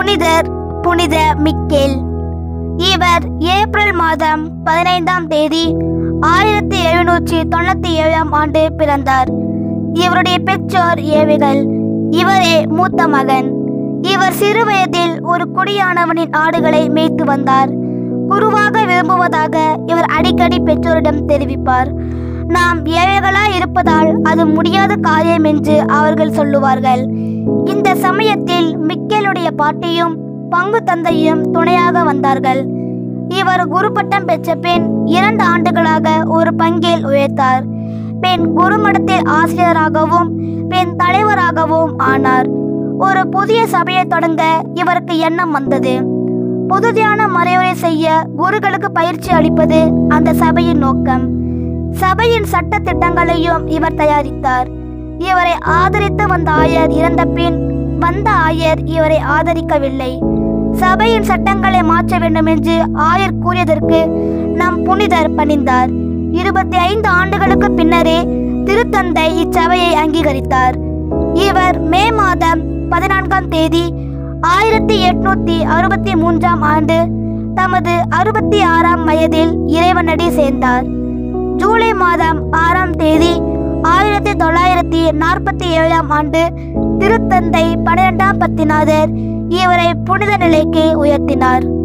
புனிதர் புனித மிக்கேல் இவர் ஏப்ரல் மாதம் பதினைந்தாம் தேதி ஆயிரத்தி எழுநூற்றி தொண்ணூத்தி ஏழாம் ஆண்டு பிறந்தார் இவருடைய பெற்றோர் ஏழைகள் இவரே மூத்த மகன் இவர் சிறு வயதில் ஒரு குடியானவனின் ஆடுகளை மேய்த்து வந்தார் குருவாக விரும்புவதாக இவர் அடிக்கடி பெற்றோரிடம் தெரிவிப்பார் நாம் ஏழைகளாய் இருப்பதால் அது முடியாத காரியம் என்று அவர்கள் சொல்லுவார்கள் இந்த சமயத்தில் மிக்கேலுடைய பாட்டியும் பங்கு தந்தையும் துணையாக வந்தார்கள் இவர் குரு பட்டம் பெற்ற பின் இரண்டு ஆண்டுகளாக ஒரு பங்கில் உழைத்தார் பின் குருமடத்தில் ஆசிரியராகவும் பின் தலைவராகவும் ஆனார் ஒரு புதிய சபையை தொடங்க இவருக்கு எண்ணம் வந்தது பொது தியான மறைவுரை செய்ய குருக்களுக்கு பயிற்சி அளிப்பது அந்த சபையின் நோக்கம் சபையின் சட்ட திட்டங்களையும் இவர் தயாரித்தார் இவரை ஆதரித்து வந்த ஆயர் இறந்த பின் வந்த ஆயர் இவரை ஆதரிக்கவில்லை சபையின் சட்டங்களை மாற்ற வேண்டும் என்று ஆயர் கூறியதற்கு நம் புனிதர் பணிந்தார் இருபத்தி ஐந்து ஆண்டுகளுக்கு பின்னரே திருத்தந்தை இச்சபையை அங்கீகரித்தார் இவர் மே மாதம் பதினான்காம் தேதி ஆயிரத்தி எட்நூத்தி அறுபத்தி மூன்றாம் ஆண்டு தமது அறுபத்தி ஆறாம் வயதில் இறைவனடி சேர்ந்தார் ஜூலை மாதம் ஆறாம் தேதி ஆயிரத்தி தொள்ளாயிரத்தி நாற்பத்தி ஏழாம் ஆண்டு திருத்தந்தை பன்னிரெண்டாம் பத்திநாதர் இவரை புனித நிலைக்கு உயர்த்தினார்